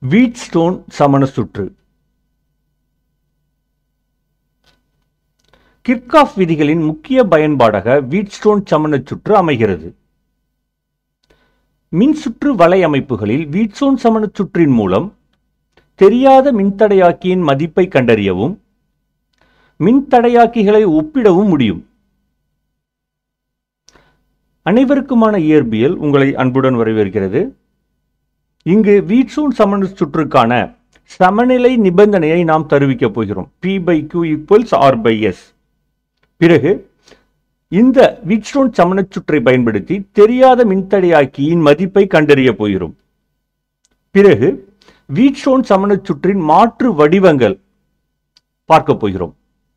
Wheatstone சமண சுற்று கிர்காஃப் விதிகளின் முக்கிய பயன்பாடாக வீட்ஸ்டோன் சமண சுற்று அமைகிறது மின்சுற்று வலை அமைப்புகளில் வீட்ஸ்டோன் சமண சுற்றின் மூலம் தெரியாத மின்தடையாக்கியின் மதிப்பை கண்டறியவும் மின்தடையாக்கிகளை ஒப்பிடவும் முடியும் அனைவருக்குமான இயற்பியல் உங்களை அன்புடன் வரவேற்கிறது இங்கு வீட்சூன் சமண சுற்றுக்கான சமநிலை நிபந்தனையை நாம் தருவிக்கப் போகிறோம் P by Q equals R by S பிறகு இந்த வீட்ஸ்டோன் சமண சுற்றை பயன்படுத்தி தெரியாத மின்தடையாக்கியின் மதிப்பை கண்டறிய போகிறோம் பிறகு வீட்ஸ்டோன் சமண சுற்றின் மாற்று வடிவங்கள் பார்க்க போகிறோம்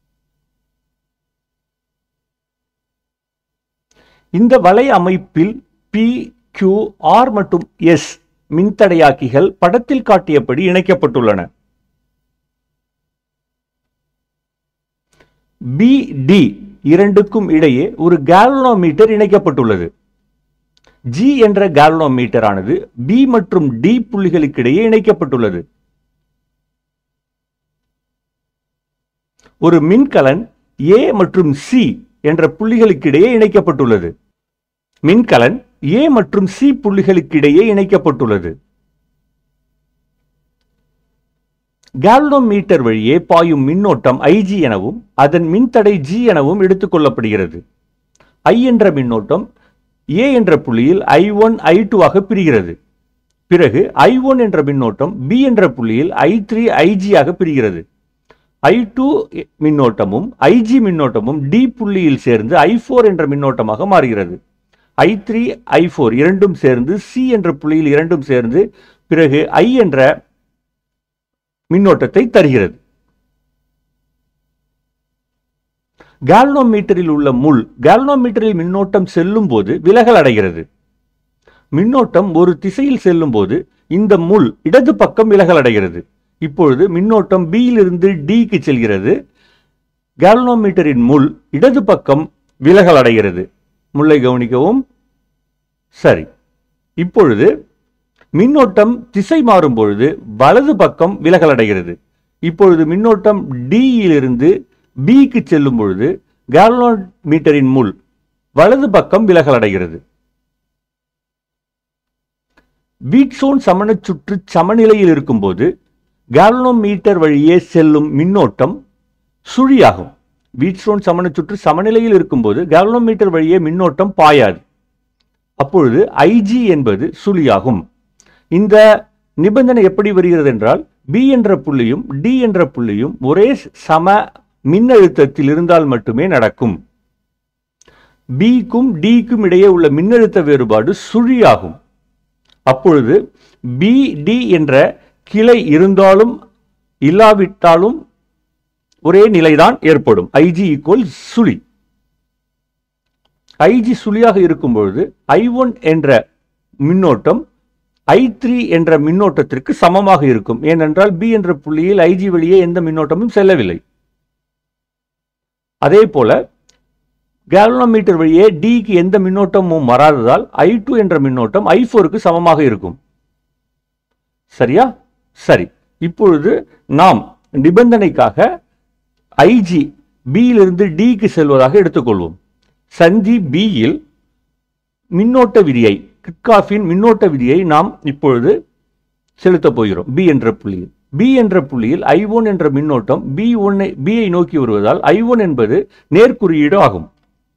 இந்த வலை அமைப்பில் பி கியூ ஆர் மற்றும் எஸ் மின்தடையாக்கிகள் படத்தில் காட்டியபடி இணைக்கப்பட்டுள்ளன பி டி இரண்டுக்கும் இடையே ஒரு கேல்வனோமீட்டர் இணைக்கப்பட்டுள்ளது ஜி என்ற கேல்வனோமீட்டர் ஆனது பி மற்றும் டி புள்ளிகளுக்கிடையே இணைக்கப்பட்டுள்ளது ஒரு மின்கலன் ஏ மற்றும் சி என்ற புள்ளிகளுக்கிடையே இணைக்கப்பட்டுள்ளது மின்கலன் ஏ மற்றும் சி புள்ளிகளுக்கிடையே இணைக்கப்பட்டுள்ளது கேல்வனோமீட்டர் வழியே பாயும் மின்னோட்டம் ஐஜி எனவும் அதன் மின்தடை ஜி எனவும் எடுத்துக்கொள்ளப்படுகிறது ஐ என்ற மின்னோட்டம் ஏ என்ற புள்ளியில் ஐ ஒன் ஐ டூ ஆக பிரிகிறது பிறகு ஐ ஒன் என்ற மின்னோட்டம் பி என்ற புள்ளியில் ஐ த்ரீ ஐஜி ஆக பிரிகிறது ஐ டூ மின்னோட்டமும் ஐஜி மின்னோட்டமும் டி புள்ளியில் சேர்ந்து ஐ ஃபோர் என்ற மின்னோட்டமாக மாறுகிறது ஐ த்ரீ ஐ ஃபோர் இரண்டும் சேர்ந்து சி என்ற புள்ளியில் இரண்டும் சேர்ந்து பிறகு ஐ என்ற மின்னோட்டத்தை தருகிறது கேல்னோமீட்டரில் உள்ள முள் கேல்னோமீட்டரில் மின்னோட்டம் செல்லும் போது விலகல் அடைகிறது மின்னோட்டம் ஒரு திசையில் செல்லும் போது இந்த முள் இடது பக்கம் விலகல் அடைகிறது இப்பொழுது மின்னோட்டம் பியிலிருந்து டிக்கு செல்கிறது கேல்னோமீட்டரின் முள் இடது பக்கம் விலகல் அடைகிறது முல்லை கவனிக்கவும் சரி இப்பொழுது மின்னோட்டம் திசை மாறும் பொழுது வலது பக்கம் விலகல் அடைகிறது இப்பொழுது மின்னோட்டம் டியிலிருந்து பிக்கு செல்லும் பொழுது கேல்னோமீட்டரின் முள் வலது பக்கம் விலகல் அடைகிறது வீட்சோன் சமண சுற்று சமநிலையில் இருக்கும்போது கேல்னோமீட்டர் வழியே செல்லும் மின்னோட்டம் சுழியாகும் வீட்ஸ்டோன் சமண சுற்று சமநிலையில் இருக்கும்போது கேல்னோமீட்டர் வழியே மின்னோட்டம் பாயாது அப்பொழுது ஐஜி என்பது சுழியாகும் இந்த நிபந்தனை எப்படி வருகிறது என்றால் பி என்ற புள்ளியும் டி என்ற புள்ளியும் ஒரே சம மின்னழுத்தத்தில் இருந்தால் மட்டுமே நடக்கும் பிக்கும் டிக்கும் இடையே உள்ள மின்னழுத்த வேறுபாடு சுழியாகும் அப்பொழுது பி டி என்ற கிளை இருந்தாலும் இல்லாவிட்டாலும் ஒரே நிலைதான் ஏற்படும் ஐஜி ஈக்குவல் சுழி ஐஜி சுழியாக இருக்கும் பொழுது ஐ ஒன் என்ற மின்னோட்டம் ஐ த்ரீ என்ற மின்னோட்டத்திற்கு சமமாக இருக்கும் ஏனென்றால் பி என்ற புள்ளியில் ஐஜி வழியே எந்த மின்னோட்டமும் செல்லவில்லை அதே போல கேலனோமீட்டர் வழியே டிக்கு எந்த மின்னோட்டமும் வராததால் ஐ டூ என்ற மின்னோட்டம் ஐ ஃபோருக்கு சமமாக இருக்கும் சரியா சரி இப்பொழுது நாம் நிபந்தனைக்காக ஐஜி பியிலிருந்து டிக்கு செல்வதாக எடுத்துக்கொள்வோம் சந்தி பியில் மின்னோட்ட விதியை கிட்காஃபின் மின்னோட்ட விதியை நாம் இப்பொழுது செலுத்தப் போகிறோம் பி என்ற புள்ளியில் பி என்ற புள்ளியில் ஐ ஒன் என்ற மின்னோட்டம் பி ஒன்னை பியை நோக்கி வருவதால் ஐ ஒன் என்பது நேர்குறியீடு ஆகும்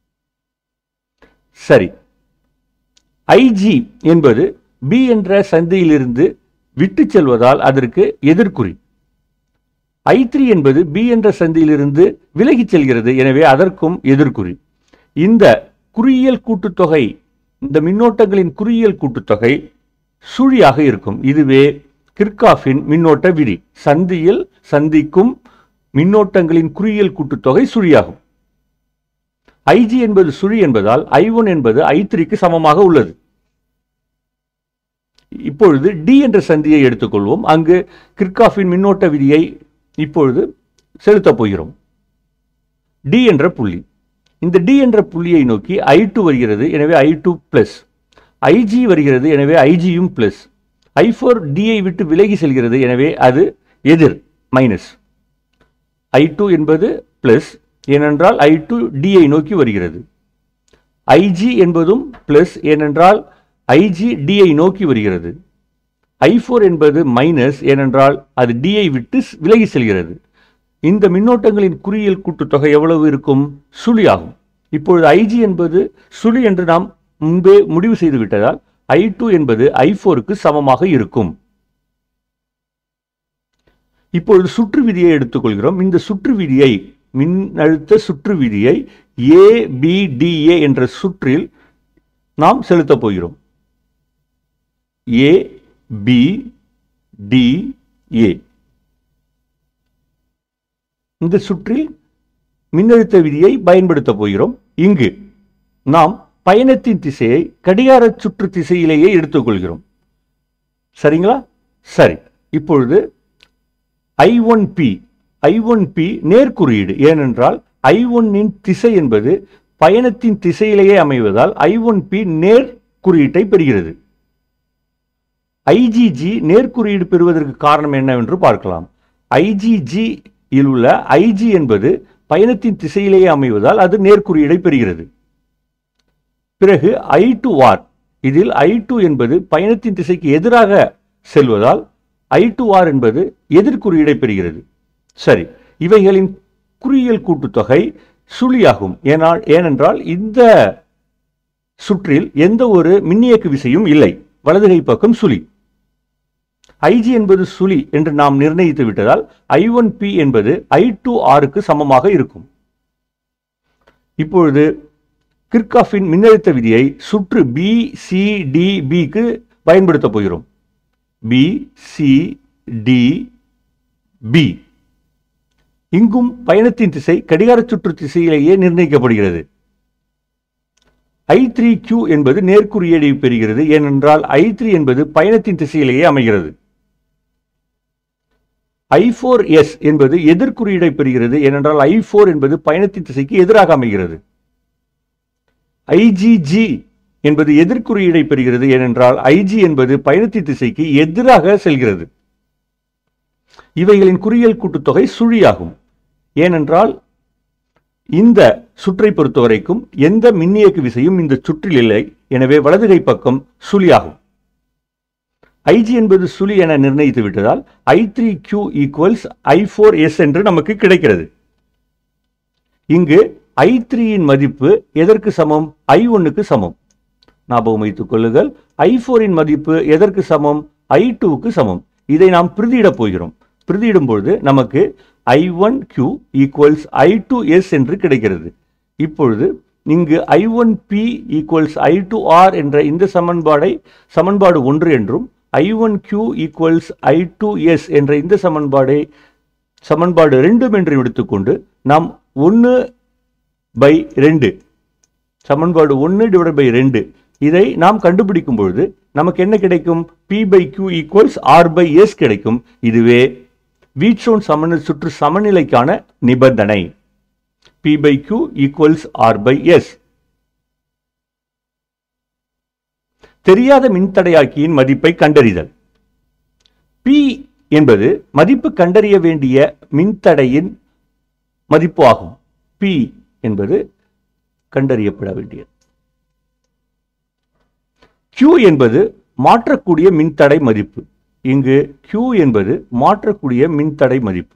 சரி ஐஜி என்பது பி என்ற சந்தியிலிருந்து விட்டு செல்வதால் அதற்கு எதிர்குறி ஐ த்ரீ என்பது பி என்ற சந்தியிலிருந்து விலகிச் செல்கிறது எனவே அதற்கும் எதிர்குறி இந்த குறியியல் கூட்டுத்தொகை இந்த மின்னோட்டங்களின் குறியியல் கூட்டுத்தொகை சுழியாக இருக்கும் இதுவே கிர்காஃபின் மின்னோட்ட விதி சந்தியில் சந்திக்கும் மின்னோட்டங்களின் குறியியல் கூட்டுத்தொகை சுழியாகும் ஐஜி என்பது சுழி என்பதால் ஐ ஒன் என்பது ஐ த்ரீக்கு சமமாக உள்ளது இப்பொழுது டி என்ற சந்தியை எடுத்துக்கொள்வோம் அங்கு கிர்காஃபின் மின்னோட்ட விதியை இப்பொழுது செலுத்தப் போகிறோம் டி என்ற புள்ளி இந்த டி என்ற புள்ளியை நோக்கி ஐ டூ வருகிறது எனவே ஐ டூ பிளஸ் ஐஜி வருகிறது எனவே ஐஜியும் பிளஸ் ஐ ஃபோர் டியை விட்டு விலகி செல்கிறது எனவே அது எதிர் மைனஸ் ஐ டூ என்பது பிளஸ் ஏனென்றால் ஐ டூ டியை நோக்கி வருகிறது ஐஜி என்பதும் பிளஸ் ஏனென்றால் ஐஜி டியை நோக்கி வருகிறது ஐ ஃபோர் என்பது மைனஸ் ஏனென்றால் அது டியை விட்டு ஸ்- விலகி செல்கிறது இந்த மின்னோட்டங்களின் குறியியல் கூட்டுத்தொகை எவ்வளவு இருக்கும் சுழி ஆகும் இப்பொழுது ஐஜி என்பது சுழி என்று நாம் முன்பே முடிவு செய்து விட்டதால் ஐ டூ என்பது ஐ ஃபோருக்கு சமமாக இருக்கும் இப்பொழுது சுற்று விதியை எடுத்துக்கொள்கிறோம் இந்த சுற்று விதியை மின்னழுத்த சுற்று விதியை ஏ பி டி ஏ என்ற சுற்றில் நாம் செலுத்தப் போகிறோம் ஏ பி டி ஏ இந்த சுற்றில் மின்னழுத்த விதியை பயன்படுத்தப் போகிறோம் இங்கு நாம் பயணத்தின் திசையை கடிகார சுற்று திசையிலேயே எடுத்துக்கொள்கிறோம் சரிங்களா சரி இப்பொழுது I one P I one P நேர்குறியீடு ஏனென்றால் ஐ ஒன்னின் திசை என்பது பயணத்தின் திசையிலேயே அமைவதால் ஐ ஒன் பி நேர் குறியீட்டை பெறுகிறது ஐஜிஜி நேர்குறியீடு பெறுவதற்கு காரணம் என்னவென்று பார்க்கலாம் ஐஜிஜி இல் உள்ள ஐஜி என்பது பயணத்தின் திசையிலேயே அமைவதால் அது நேர்குறியீடை பெறுகிறது பிறகு ஐ டு ஆர் இதில் ஐ டூ என்பது பயணத்தின் திசைக்கு எதிராக செல்வதால் ஐ டு ஆர் என்பது எதிர்குறியீடை பெறுகிறது சரி இவைகளின் குறியியல் கூட்டுத்தொகை சுழியாகும் ஏனால் ஏனென்றால் இந்த சுற்றில் எந்த ஒரு மின்னியக்கு விசையும் இல்லை வலதுகை பக்கம் சுழி ஐஜி என்பது சுழி என்று நாம் நிர்ணயித்து விட்டதால் ஐ ஒன் பி என்பது ஐ டூ ஆருக்கு சமமாக இருக்கும் இப்பொழுது கிர்காஃபின் மின்னழுத்த விதியை சுற்று பி சி டி பிக்கு பயன்படுத்தப் போகிறோம் பி சி டி பி இங்கும் பயணத்தின் திசை கடிகார சுற்று திசையிலேயே நிர்ணயிக்கப்படுகிறது ஐ த்ரீ கியூ என்பது நேர்குறியீடை பெறுகிறது ஏனென்றால் ஐ த்ரீ என்பது பயணத்தின் திசையிலேயே அமைகிறது ஐ ஃபோர் எஸ் என்பது எதிர்குறியீடை பெறுகிறது ஏனென்றால் ஐ ஃபோர் என்பது பயணத்தின் திசைக்கு எதிராக அமைகிறது ஐஜிஜி என்பது எதிர்குறியீடை பெறுகிறது ஏனென்றால் ஐஜி என்பது பயணத்தின் திசைக்கு எதிராக செல்கிறது இவைகளின் குறியியல் கூட்டுத்தொகை சுழியாகும் ஏனென்றால் இந்த சுற்றை பொறுத்தவரைக்கும் எந்த மின்னியக்கு விசையும் இந்த சுற்றில் இல்லை எனவே வலதுகை பக்கம் சுழியாகும் ஐஜி என்பது சுழி என நிர்ணயித்து விட்டதால் I three Q equals I four S என்று நமக்கு கிடைக்கிறது இங்கு ஐ த்ரீயின் மதிப்பு எதற்கு சமம் ஐ ஒன்னுக்கு சமம் ஞாபகம் வைத்துக் கொள்ளுங்கள் ஐ ஃபோரின் மதிப்பு எதற்கு சமம் ஐ டூக்கு சமம் இதை நாம் பிரதியிடப் போகிறோம் பிரதியிடும் பொழுது நமக்கு I one Q equals I two S என்று கிடைக்கிறது இப்பொழுது இங்கு I one P equals I two R என்ற இந்த சமன்பாடை சமன்பாடு ஒன்று என்றும் I one Q equals I two S என்ற இந்த சமன்பாடை சமன்பாடு ரெண்டும் என்று எடுத்துக்கொண்டு நாம் ஒன்று பை ரெண்டு சமன்பாடு ஒன்று டிவைட் பை ரெண்டு இதை நாம் கண்டுபிடிக்கும் பொழுது நமக்கு என்ன கிடைக்கும் P by Q equals R by S கிடைக்கும் இதுவே வீட்சோன் சமன சுற்று சமநிலைக்கான நிபந்தனை P by Q equals R by S தெரியாத மின்தடையாக்கியின் மதிப்பை கண்டறிதல் பி என்பது மதிப்பு கண்டறிய வேண்டிய மின்தடையின் மதிப்பு ஆகும் பி என்பது கண்டறியப்பட வேண்டியது Q என்பது மாற்றக்கூடிய மின்தடை மதிப்பு இங்கு Q என்பது மாற்றக்கூடிய மின்தடை மதிப்பு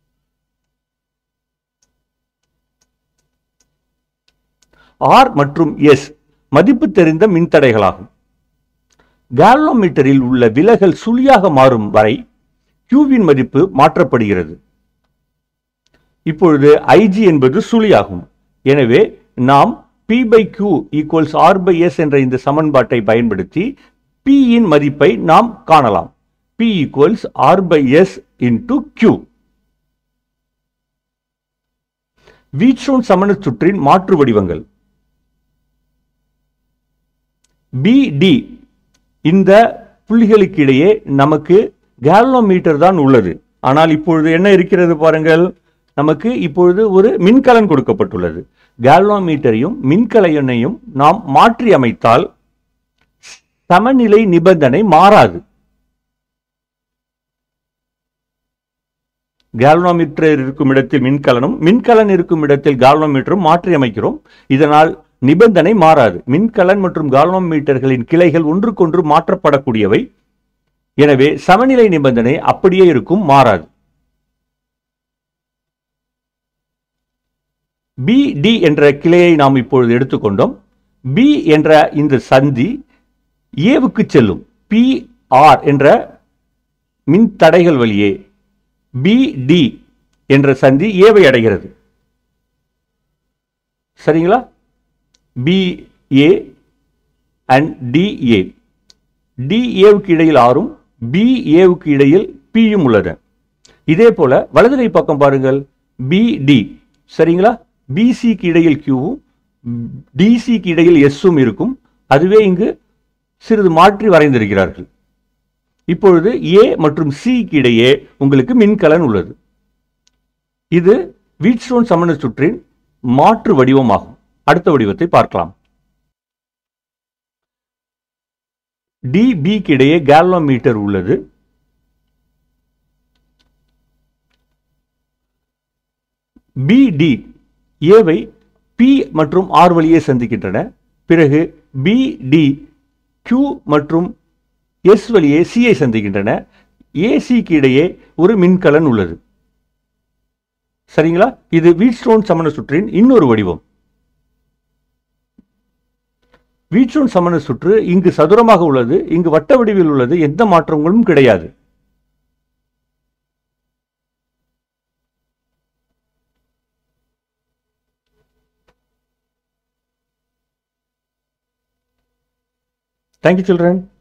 R மற்றும் S மதிப்பு தெரிந்த மின்தடைகளாகும் கால்வனோமீட்டரில் உள்ள விலகல் சுழியாக மாறும் வரை Qவின் மதிப்பு மாற்றப்படுகிறது இப்பொழுது IG என்பது சுழியாகும் எனவே நாம் P by Q equals R by S என்ற இந்த சமன்பாட்டை பயன்படுத்தி P இன் மதிப்பை நாம் காணலாம் P equals R by S into Q Wheatstone சமண சுற்றின் மாற்று வடிவங்கள் பிடி இந்த புள்ளிகளுக்கு இடையே நமக்கு கேலோமீட்டர் தான் உள்ளது ஆனால் இப்பொழுது என்ன இருக்கிறது பாருங்கள் நமக்கு இப்பொழுது ஒரு மின்கலன் கொடுக்கப்பட்டுள்ளது கேலோமீட்டரையும் மின்கலையனையும் நாம் மாற்றி அமைத்தால் சமநிலை நிபந்தனை மாறாது கால்வனோமீட்டர் இருக்கும் இடத்தில் மின்கலனும் மின்கலன் இருக்கும் இடத்தில் கால்வனோமீட்டரும் மாற்றி அமைக்கிறோம் இதனால் நிபந்தனை மாறாது மின்கலன் மற்றும் கால்வனோமீட்டர்களின் கிளைகள் ஒன்றுக்கொன்று மாற்றப்படக்கூடியவை எனவே சமநிலை நிபந்தனை அப்படியே இருக்கும் மாறாது பி டி என்ற கிளையை நாம் இப்பொழுது எடுத்துக்கொண்டோம் பி என்ற இந்த சந்தி ஏவுக்கு செல்லும் பி ஆர் என்ற மின் தடைகள் வழியே பி டி என்ற சந்தி ஏவை அடைகிறது சரிங்களா B A and D A D ஏவுக்கு இடையில் ஆறும் பி ஏவுக்கு இடையில் பியும் உள்ளது இதே போல வலதுகை பக்கம் பாருங்கள் பி டி சரிங்களா பிசிக்கு இடையில் கியூவும் டிசிக்கு இடையில் எஸ்ஸும் இருக்கும் அதுவே இங்கு சிறிது மாற்றி வரைந்திருக்கிறார்கள் இப்பொழுது ஏ மற்றும் சிக்கு இடையே உங்களுக்கு மின்கலன் உள்ளது இது வீட்ஸ்டோன் சமண சுற்றின் மாற்று வடிவமாகும் அடுத்த வடிவத்தை பார்க்கலாம் டிபிக்கு இடையே கேலோமீட்டர் உள்ளது பிடி ஏவை பி மற்றும் ஆர் வழியே சந்திக்கின்றன பிறகு பிடி கியூ மற்றும் எஸ் வழியே சியை சந்திக்கின்றன ஏசிக்கு இடையே ஒரு மின்கலன் உள்ளது சரிங்களா இது வீட்ஸ்டோன் சமண சுற்றின் இன்னொரு வடிவம் வீட்ஸ்டோன் சமண சுற்று இங்கு சதுரமாக உள்ளது இங்கு வட்ட வடிவில் உள்ளது எந்த மாற்றங்களும் கிடையாது Thank you, children.